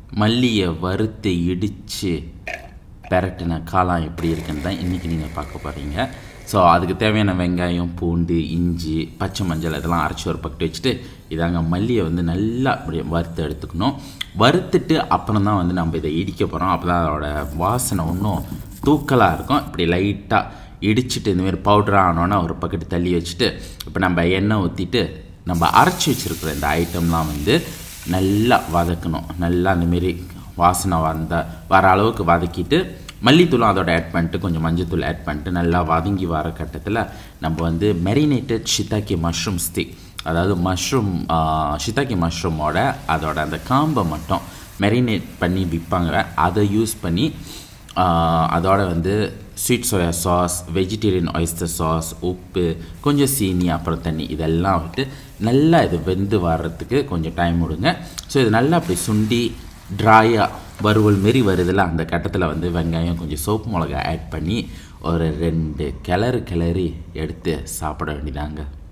மல்லியை வறுத்து இடித்து பெரட்டின காளான் எப்படி இருக்குன்னு தான் இன்றைக்கி நீங்கள் பார்க்க போகிறீங்க ஸோ அதுக்கு தேவையான வெங்காயம் பூண்டு இஞ்சி பச்சை மஞ்சள் இதெல்லாம் அரைச்சி ஒரு பக்கத்து வச்சுட்டு இதாங்க மல்லியை வந்து நல்லா அப்படியே வறுத்து எடுத்துக்கணும் வறுத்துட்டு அப்புறம் தான் வந்து நம்ம இதை இடிக்க போகிறோம் அப்போ தான் அதோட வாசனை இன்னும் தூக்கலாக இருக்கும் இப்படி லைட்டாக இடிச்சிட்டு இந்தமாரி பவுடராக ஆனோன்னா ஒரு பக்கெட்டு தள்ளி வச்சுட்டு இப்போ நம்ம எண்ணெய் ஊற்றிட்டு நம்ம அரைச்சி வச்சுருக்கிற இந்த ஐட்டம்லாம் வந்து நல்லா வதக்கணும் நல்லா அந்தமாரி வாசனை வந்த வர அளவுக்கு வதக்கிட்டு மல்லித்தூளும் அதோட ஆட் பண்ணிட்டு கொஞ்சம் மஞ்சத்தூள் ஆட் பண்ணிட்டு நல்லா வதங்கி வர கட்டத்தில் நம்ம வந்து மெரினேட்டட் ஷித்தாக்கி மஷ்ரூம் ஸ்டிக் அதாவது மஷ்ரூம் ஷித்தாக்கி மஷ்ரூமோட அதோட அந்த காம்பை மட்டும் மெரினேட் பண்ணி விற்பாங்க அதை யூஸ் பண்ணி ஆஹ், அதோட வந்து sweet soya sauce vegetarian oyster sauce உப்பு கொஞ்சம் சீனி அப்புறம் தண்ணி இதெல்லாம் விட்டு நல்லா இது வெந்து வர்றதுக்கு கொஞ்சம் டைம் விடுங்க ஸோ இது நல்லா அப்படி சுண்டி ட்ராயாக வறுவல் மாரி வருதுல அந்த கட்டத்தில் வந்து வெங்காயம் கொஞ்சம் சோப்பு மிளகா ஆட் பண்ணி ஒரு ரெண்டு கிளறு கிளறி எடுத்து சாப்பிட வேண்டியதாங்க